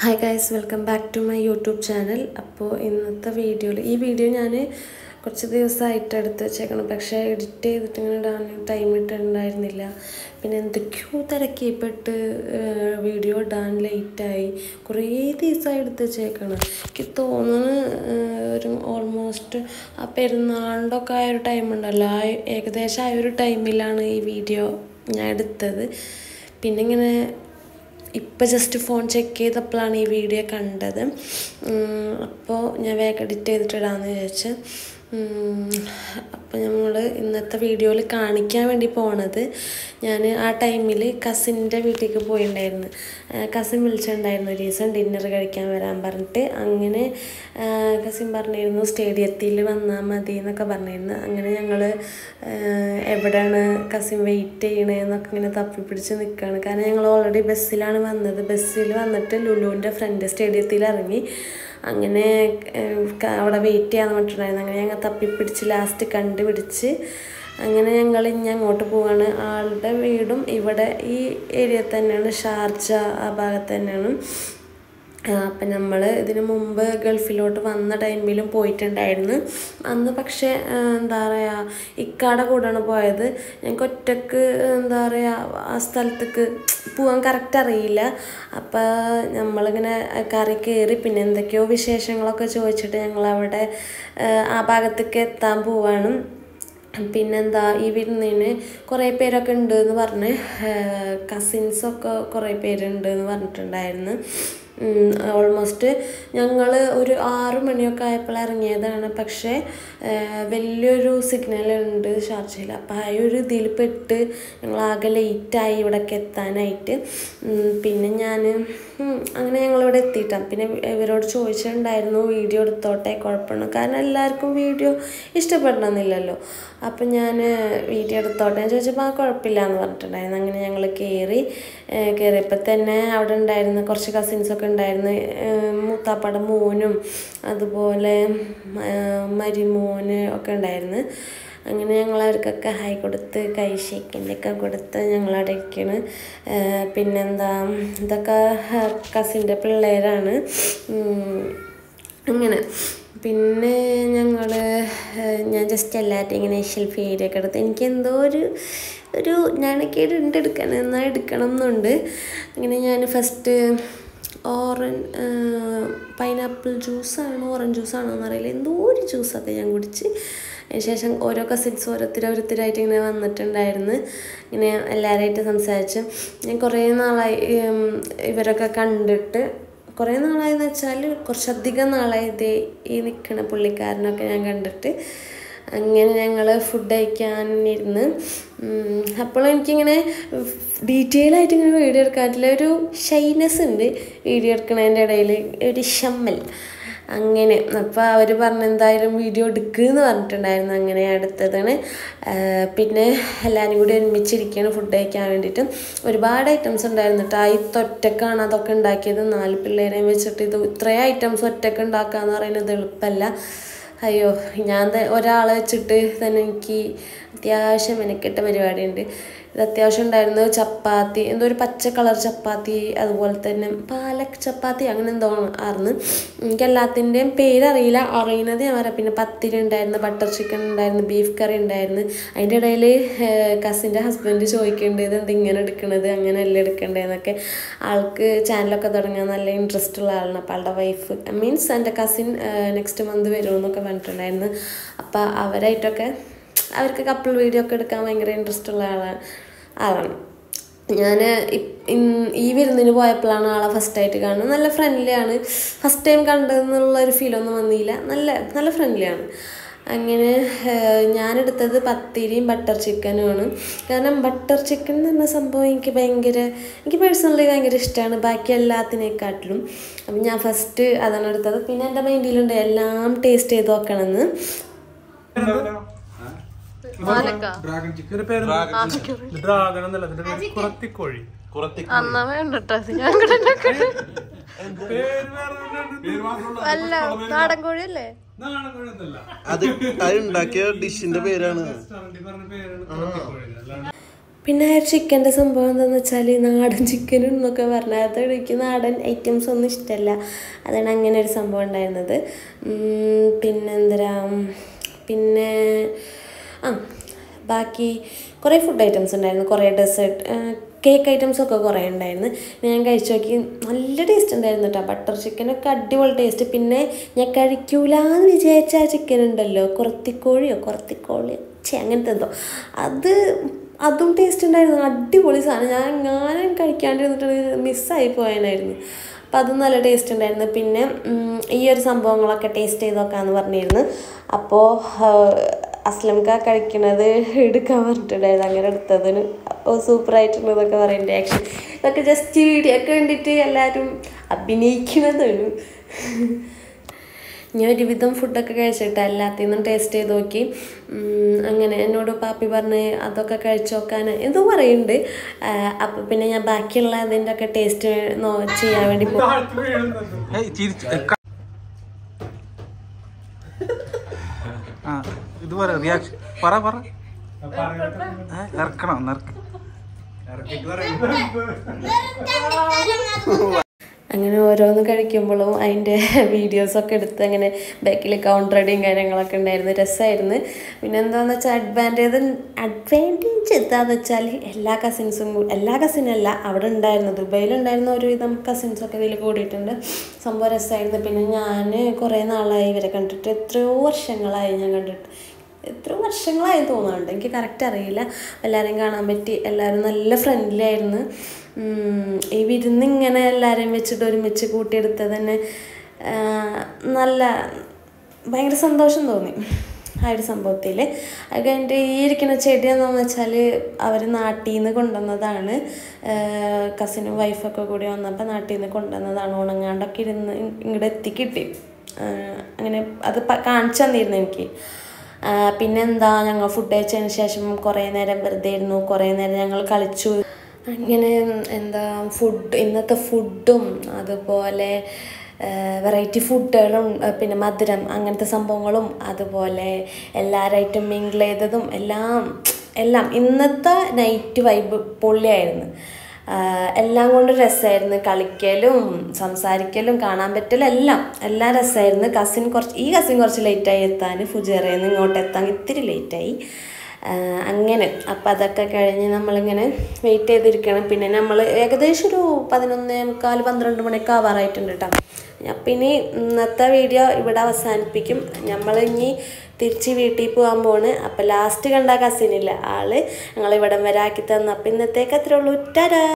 Hi guys welcome back to my YouTube channel അപ്പോൾ ഇന്നത്തെ വീഡിയോയിൽ ഈ വീഡിയോ ഞാൻ കുറച്ച് ദിവസമായിട്ട് എടുത്ത് വെച്ചേക്കണം പക്ഷേ എഡിറ്റ് ചെയ്തിട്ട് ഇങ്ങനെ ഇടാൻ ടൈം ഇട്ടുണ്ടായിരുന്നില്ല പിന്നെ എന്തൊക്കെയോ തിരക്കിപ്പെട്ട് വീഡിയോ ഇടാൻ ലേറ്റായി കുറേ ദിവസമായി എടുത്ത് വെച്ചേക്കണം എനിക്ക് തോന്നുന്നു ഒരു ഓൾമോസ്റ്റ് ആ പെരുന്നാളിൻ്റെ ഒക്കെ ആ ഒരു ടൈം ഉണ്ടല്ലോ ആ ഏകദേശം ആ ഒരു ടൈമിലാണ് ഈ വീഡിയോ ഞാൻ എടുത്തത് പിന്നെ ഇങ്ങനെ ഇപ്പം ജസ്റ്റ് ഫോൺ ചെക്ക് ചെയ്തപ്പോഴാണ് ഈ വീഡിയോ കണ്ടത് അപ്പോൾ ഞാൻ വേഗം എഡിറ്റ് ചെയ്തിട്ടിടാമെന്ന് വിചാരിച്ച് അപ്പോൾ നമ്മൾ ഇന്നത്തെ വീഡിയോയിൽ കാണിക്കാൻ വേണ്ടി പോണത് ഞാൻ ആ ടൈമിൽ കസിൻ്റെ വീട്ടിലേക്ക് പോയിട്ടുണ്ടായിരുന്നു കസിൻ വിളിച്ചിട്ടുണ്ടായിരുന്നു ഒരു ദിവസം ഡിന്നർ കഴിക്കാൻ വരാൻ പറഞ്ഞിട്ട് അങ്ങനെ കസിൻ പറഞ്ഞിരുന്നു സ്റ്റേഡിയത്തിൽ വന്നാൽ മതി എന്നൊക്കെ പറഞ്ഞിരുന്നു അങ്ങനെ ഞങ്ങൾ എവിടെയാണ് കസിൻ വെയിറ്റ് ചെയ്യണതെന്നൊക്കെ ഇങ്ങനെ തപ്പി പിടിച്ച് നിൽക്കുകയാണ് കാരണം ഞങ്ങൾ ഓൾറെഡി ബസ്സിലാണ് വന്നത് ബസ്സിൽ വന്നിട്ട് ലുലുവിൻ്റെ ഫ്രണ്ട് സ്റ്റേഡിയത്തിൽ ഇറങ്ങി അങ്ങനെ അവിടെ വെയിറ്റ് ചെയ്യാൻ പറഞ്ഞിട്ടുണ്ടായിരുന്നു അങ്ങനെ ഞങ്ങൾ തപ്പിപ്പിടിച്ച് ലാസ്റ്റ് കണ്ടുപിടിച്ച് അങ്ങനെ ഞങ്ങൾ ഇനി അങ്ങോട്ട് പോവാണ് ആളുടെ വീടും ഇവിടെ ഈ ഏരിയ തന്നെയാണ് ഷാർജ ആ ഭാഗത്ത് തന്നെയാണ് അപ്പം നമ്മൾ ഇതിന് മുമ്പ് ഗൾഫിലോട്ട് വന്ന ടൈമിലും പോയിട്ടുണ്ടായിരുന്നു അന്ന് പക്ഷേ എന്താ പറയുക ഇക്കാടെ കൂടെയാണ് പോയത് ഞങ്ങൾക്ക് ഒറ്റക്ക് എന്താ പറയുക ആ സ്ഥലത്തേക്ക് പോകാൻ കറക്റ്റ് അറിയില്ല അപ്പോൾ നമ്മളിങ്ങനെ കറി കയറി പിന്നെ എന്തൊക്കെയോ വിശേഷങ്ങളൊക്കെ ചോദിച്ചിട്ട് ഞങ്ങൾ അവിടെ ആ ഭാഗത്തേക്ക് എത്താൻ പോവാണ് പിന്നെന്താ ഈ വിരുന്നിന് കുറേ പേരൊക്കെ ഉണ്ട് എന്ന് പറഞ്ഞ് കസിൻസൊക്കെ കുറേ പേരുണ്ട് എന്ന് പറഞ്ഞിട്ടുണ്ടായിരുന്നു ഓൾമോസ്റ്റ് ഞങ്ങൾ ഒരു ആറു മണിയൊക്കെ ആയപ്പോൾ ഇറങ്ങിയതാണ് പക്ഷേ വലിയൊരു സിഗ്നൽ ഉണ്ട് ഷാർജയിൽ അപ്പോൾ ആ ഒരു ഇതിൽ പെട്ട് ഞങ്ങൾ ആകെ ലേറ്റായി ഇവിടേക്ക് എത്താനായിട്ട് പിന്നെ ഞാൻ അങ്ങനെ ഞങ്ങളിവിടെ എത്തിയിട്ടാണ് പിന്നെ ഇവരോട് ചോദിച്ചിട്ടുണ്ടായിരുന്നു വീഡിയോ എടുത്തോട്ടെ കുഴപ്പമാണ് കാരണം എല്ലാവർക്കും വീഡിയോ ഇഷ്ടപ്പെടണമെന്നില്ലല്ലോ അപ്പം ഞാൻ വീഡിയോ എടുത്തോട്ടെ ഞാൻ ചോദിച്ചപ്പോൾ ആ കുഴപ്പമില്ല എന്ന് പറഞ്ഞിട്ടുണ്ടായിരുന്നു അങ്ങനെ ഞങ്ങൾ കയറി കയറിയപ്പോൾ തന്നെ അവിടെ ഉണ്ടായിരുന്ന കുറച്ച് കസിൻസൊക്കെ ഉണ്ടായിരുന്നു മൂത്താപ്പയുടെ മോനും അതുപോലെ മരിമോന് ഒക്കെ ഉണ്ടായിരുന്നു അങ്ങനെ ഞങ്ങൾ അവർക്കൊക്കെ ഹായ് കൊടുത്ത് കൈ ഷേക്കിൻ്റെയൊക്കെ കൊടുത്ത് ഞങ്ങളവിടെ ഇരിക്കണ് പിന്നെന്താ ഇതൊക്കെ കസിൻ്റെ പിള്ളേരാണ് അങ്ങനെ പിന്നെ ഞങ്ങൾ ഞാൻ ജസ്റ്റ് എല്ലാവരും ഇങ്ങനെ ഷെൽഫ് ഏരിയ എടുത്ത് എനിക്ക് എന്തോ ഒരു ഒരു ഞാനൊക്കെ ഉണ്ട് എടുക്കാൻ എന്നാൽ എടുക്കണം എന്നുണ്ട് അങ്ങനെ ഞാൻ ഫസ്റ്റ് ഓറൻ പൈനാപ്പിൾ ജ്യൂസാണോ ഓറഞ്ച് ജ്യൂസാണോ എന്നറിയില്ല എന്തോ ഒരു ജ്യൂസൊക്കെ ഞാൻ കുടിച്ച് അതിനുശേഷം ഓരോ കസിൻസ് ഓരോരുത്തർ ഓരോരുത്തരായിട്ട് ഇങ്ങനെ വന്നിട്ടുണ്ടായിരുന്നു ഇങ്ങനെ എല്ലാവരുമായിട്ട് സംസാരിച്ച് ഞാൻ കുറേ നാളായി ഇവരൊക്കെ കണ്ടിട്ട് കുറേ നാളായെന്ന് വെച്ചാൽ കുറച്ചധികം നാളായി ഇതേ ഈ നിൽക്കുന്ന പുള്ളിക്കാരനൊക്കെ ഞാൻ കണ്ടിട്ട് അങ്ങനെ ഞങ്ങൾ ഫുഡ് കഴിക്കാനിരുന്ന് അപ്പോൾ എനിക്കിങ്ങനെ ഡീറ്റെയിൽ ആയിട്ട് ഇങ്ങനെ വീഡിയോ എടുക്കാറ്റില്ല ഒരു ഷൈനെസ് ഉണ്ട് വീഡിയോ എടുക്കുന്നതിൻ്റെ ഇടയിൽ ഒരു ഷമ്മൽ അങ്ങനെ അപ്പോൾ അവർ പറഞ്ഞ എന്തായാലും വീഡിയോ എടുക്കുമെന്ന് പറഞ്ഞിട്ടുണ്ടായിരുന്നു അങ്ങനെ അടുത്തതാണ് പിന്നെ എല്ലാവരും കൂടി ഒരുമിച്ചിരിക്കുകയാണ് ഫുഡ് കഴിക്കാൻ വേണ്ടിയിട്ട് ഒരുപാട് ഐറ്റംസ് ഉണ്ടായിരുന്നു കേട്ടോ ഈ ഒറ്റക്കാണ് അതൊക്കെ ഉണ്ടാക്കിയത് നാല് പിള്ളേരെയും വെച്ചിട്ട് ഇത് ഇത്രയും ഐറ്റംസ് ഒറ്റക്ക് ഉണ്ടാക്കുക എന്ന് പറയുന്നത് എളുപ്പമല്ല അയ്യോ ഞാൻ ഒരാളെ വെച്ചിട്ട് തന്നെ എനിക്ക് അത്യാവശ്യം മെനക്കെട്ട പരിപാടിയുണ്ട് ഇത് അത്യാവശ്യം ഉണ്ടായിരുന്നു ചപ്പാത്തി എന്തോ ഒരു പച്ച കളർ ചപ്പാത്തി അതുപോലെ തന്നെ പാലക് ചപ്പാത്തി അങ്ങനെ എന്തോ ആയിരുന്നു എനിക്ക് എല്ലാത്തിൻ്റെയും പേരറിയില്ല അറിയുന്നത് ഞാൻ പറയാം പിന്നെ പത്തിരി ഉണ്ടായിരുന്നു ബട്ടർ ചിക്കൻ ഉണ്ടായിരുന്നു ബീഫ് കറി ഉണ്ടായിരുന്നു അതിൻ്റെ ഇടയിൽ കസിൻ്റെ ഹസ്ബൻഡ് ചോദിക്കേണ്ടത് ഇത് എന്ത് ഇങ്ങനെ എടുക്കണത് അങ്ങനെ അല്ല എടുക്കേണ്ടതെന്നൊക്കെ ആൾക്ക് ചാനലൊക്കെ തുടങ്ങാൻ നല്ല ഇൻട്രസ്റ്റ് ഉള്ള ആളാണ് അപ്പോൾ ആളുടെ വൈഫ് മീൻസ് എൻ്റെ കസിൻ നെക്സ്റ്റ് മന്ത് വരുമെന്നൊക്കെ പറഞ്ഞിട്ടുണ്ടായിരുന്നു അപ്പോൾ അവരായിട്ടൊക്കെ അവർക്ക് കപ്പിൾ വീഡിയോ ഒക്കെ എടുക്കാൻ ഭയങ്കര ഇൻട്രസ്റ്റ് ഉള്ള ആളാണ് ആളാണ് ഞാൻ ഈ വിരുന്നിന് പോയപ്പോഴാണ് ആളെ ഫസ്റ്റ് ആയിട്ട് കാണുന്നത് നല്ല ഫ്രണ്ട്ലി ആണ് ഫസ്റ്റ് ടൈം കണ്ടതെന്നുള്ള ഒരു ഫീലൊന്നും വന്നില്ല നല്ല നല്ല ഫ്രണ്ട്ലി ആണ് അങ്ങനെ ഞാനെടുത്തത് പത്തിരിയും ബട്ടർ ചിക്കനുമാണ് കാരണം ബട്ടർ ചിക്കൻ എന്ന് പറഞ്ഞ സംഭവം എനിക്ക് ഭയങ്കര എനിക്ക് പേഴ്സണലി ഭയങ്കര ഇഷ്ടമാണ് ബാക്കി എല്ലാത്തിനേക്കാട്ടിലും അപ്പം ഞാൻ ഫസ്റ്റ് അതാണ് എടുത്തത് പിന്നെ എൻ്റെ മൈൻഡിലുണ്ട് എല്ലാം ടേസ്റ്റ് ചെയ്ത് നോക്കണമെന്ന് ഡ്രാഗൺ ചിക്കൻ പേര് ഡ്രാഗൺ എന്നല്ല ഇതിന്റെ പേര് കുറത്തിക്കോഴി അന്നാ വേണ്ടട്ടോ ഞാൻ കൂടെ ഉണ്ടാക്കട്ടെ. പേര് വേറെ അല്ല നാടൻ കോഴിയല്ലേ നാടൻ കോഴിയൊന്നുമല്ല അത് അത് ഉണ്ടാക്കിയ ഡിഷിന്റെ പേരാണ് റെസ്റ്റോറന്റിൽ പറഞ്ഞ പേരാണ് കുറത്തിക്കോഴി അല്ലാണ്ട് പിന്നെ ചിക്കൻ്റെ സംഭവം എന്താണെന്ന് വെച്ചാൽ നാടൻ ചിക്കൻ എന്നൊക്കെ പറഞ്ഞാൽ എനിക്ക് നാടൻ ഐറ്റംസ് ഒന്നും ഇഷ്ടമല്ല അതാണ് അങ്ങനെ ഒരു സംഭവം ഉണ്ടായിരുന്നത് ഉം, പിന്നെന്തരാ പിന്നെ ആ ബാക്കി കുറേ ഫുഡ് ഐറ്റംസ് ഉണ്ടായിരുന്നു കുറേ ഡെസേർട്ട് കേക്ക് ഐറ്റംസ് ഒക്കെ കുറേ ഉണ്ടായിരുന്നു ഞാൻ കഴിച്ചു നോക്കി നല്ല ടേസ്റ്റ് ഉണ്ടായിരുന്നു കേട്ടോ ബട്ടർ ചിക്കനൊക്കെ അടിപൊളി ടേസ്റ്റ് പിന്നെ ഞാൻ കഴിക്കൂലെന്ന് വിചാരിച്ച ആ ചിക്കൻ ഉണ്ടല്ലോ കുറത്തിക്കോഴിയോ കുറത്തിക്കോഴിയോ ചേ അങ്ങനത്തെ എന്തോ അത് അതും ടേസ്റ്റ് ഉണ്ടായിരുന്നു അടിപൊളി സാധനം ഞാൻ എങ്ങാനും കഴിക്കാണ്ടിരുന്നിട്ട് മിസ്സായി പോയനായിരുന്നു അപ്പം അതും നല്ല ടേസ്റ്റ് ഉണ്ടായിരുന്നു പിന്നെ ഉം, ഈ ഒരു സംഭവങ്ങളൊക്കെ ടേസ്റ്റ് ചെയ്ത് നോക്കാമെന്ന് പറഞ്ഞിരുന്നു അപ്പോൾ അസ്ലംക കഴിക്കണത് എടുക്കാൻ പറഞ്ഞിട്ടുണ്ടായിരുന്നു അങ്ങനെ എടുത്തതിന് അപ്പോൾ സൂപ്പറായിട്ടുണ്ട് എന്നൊക്കെ പറയുന്നുണ്ട് ആക്ഷൻ ഇതൊക്കെ ജസ്റ്റ് വീഡിയോ ഒക്കെ കണ്ടിട്ട് എല്ലാവരും അഭിനയിക്കുന്നതാണ് ഞാൻ ഒരുവിധം ഫുഡൊക്കെ കഴിച്ചിട്ട് എല്ലാത്തിൽ നിന്നും ടേസ്റ്റ് ചെയ്ത് നോക്കി ഉം, അങ്ങനെ എന്നോട് പാപ്പി പറഞ്ഞ് അതൊക്കെ കഴിച്ചു നോക്കാൻ എന്തോ പറയുന്നുണ്ട് അപ്പം പിന്നെ ഞാൻ ബാക്കിയുള്ള അതിൻ്റെ ഒക്കെ ടേസ്റ്റ് ചെയ്യാൻ വേണ്ടി പോകും താഴ്ത്തി വീഴുന്നത് ഏയ് ചിരിച്ച് ഏയ് ക- ആ ഇത് പറ റിയാക്ഷൻ പറ പറ ഏ, ഇറക്കണം ഒന്ന് ഇറക്ക് അങ്ങനെ ഓരോന്ന് കഴിക്കുമ്പോഴും അതിൻ്റെ വീഡിയോസൊക്കെ എടുത്ത് അങ്ങനെ ബാക്കിൽ കൗണ്ടറടിയും കാര്യങ്ങളൊക്കെ ഉണ്ടായിരുന്നു രസമായിരുന്നു പിന്നെ എന്താണെന്ന് വെച്ചാൽ അഡ്വാൻറ്റേജ് അഡ്വാൻറ്റേജ് എന്താണെന്ന് വെച്ചാൽ എല്ലാ കസിൻസും എല്ലാ കസിനല്ല അവിടെ ഉണ്ടായിരുന്നു ദുബൈയിലുണ്ടായിരുന്ന ഒരുവിധം കസിൻസൊക്കെ ഇതിൽ കൂടിയിട്ടുണ്ട് സംഭവം രസമായിരുന്നു പിന്നെ ഞാൻ കുറേ നാളായി ഇവരെ കണ്ടിട്ട് എത്രയോ വർഷങ്ങളായി ഞാൻ കണ്ടിട്ട് എത്ര വർഷങ്ങളായി തോന്നുന്നുണ്ട് എനിക്ക് കറക്റ്റ് അറിയില്ല എല്ലാവരെയും കാണാൻ പറ്റി എല്ലാവരും നല്ല ഫ്രണ്ട്ലി ആയിരുന്നു ഉം, ഈ വിരുന്ന് ഇങ്ങനെ എല്ലാവരെയും വെച്ചിട്ട് ഒരുമിച്ച് കൂട്ടിയെടുത്തത് തന്നെ ആ, നല്ല ഭയങ്കര സന്തോഷം തോന്നി ആ ഒരു സംഭവത്തിൽ അത് കഴിഞ്ഞിട്ട് ഈ ഇരിക്കുന്ന ചെടി എന്താണെന്ന് വെച്ചാൽ അവർ നാട്ടിൽ നിന്ന് കൊണ്ടുവന്നതാണ് കസിനും വൈഫൊക്കെ കൂടി വന്നപ്പോൾ നാട്ടിൽ നിന്ന് കൊണ്ടുവന്നതാണ് ഉണങ്ങാണ്ടൊക്കെ ഇരുന്ന് ഇങ്ങോട്ട് എത്തിക്കിട്ടി ആ, അങ്ങനെ അത് പ- കാണിച്ചു തന്നിരുന്നു എനിക്ക് ആ, പിന്നെന്താ ഞങ്ങൾ ഫുഡ് കഴിച്ചതിന് ശേഷം കുറേ നേരം വെറുതെ ഇരുന്നു കുറേ നേരം ഞങ്ങൾ കളിച്ചു അങ്ങനെ എന്താ ഫുഡ് ഇന്നത്തെ ഫുഡും അതുപോലെ വെറൈറ്റി ഫുഡുകളും ആ, പിന്നെ മധുരം അങ്ങനത്തെ സംഭവങ്ങളും അതുപോലെ എല്ലാവരായിട്ടും മിങ്കിൾ ചെയ്തതും എല്ലാം എല്ലാം ഇന്നത്തെ നൈറ്റ് വൈബ് പൊള്ളിയായിരുന്നു ആഹ് എല്ലാം കൊണ്ടും രസമായിരുന്നു കളിക്കലും സംസാരിക്കലും കാണാൻ പറ്റലും എല്ലാം എല്ലാം രസമായിരുന്നു കസിൻ കുറച്ച് ഈ കസിൻ കുറച്ച് ലേറ്റായി എത്താൻ ഫുജേറയിൽ നിന്ന് ഇങ്ങോട്ട് എത്താൻ ഇത്തിരി ലേറ്റായി ആഹ് അങ്ങനെ അപ്പം അതൊക്കെ കഴിഞ്ഞ് നമ്മളിങ്ങനെ വെയിറ്റ് ചെയ്തിരിക്കണം പിന്നെ നമ്മൾ ഏകദേശം ഒരു പതിനൊന്നേ മുക്കാൽ പന്ത്രണ്ട് മണിയൊക്കെ ആവാറായിട്ടുണ്ട് കേട്ടോ അപ്പം ഇനി ഇന്നത്തെ വീഡിയോ ഇവിടെ അവസാനിപ്പിക്കും നമ്മൾ ഇനി തിരിച്ച് വീട്ടിൽ പോകാൻ പോണ് അപ്പം ലാസ്റ്റ് കണ്ട കസിനില്ല ആള് ഞങ്ങൾ ഇവിടം വരെ ആക്കി തന്നു അപ്പം ഇന്നത്തേക്ക് അത്രേ ഉള്ളൂ ടാരാ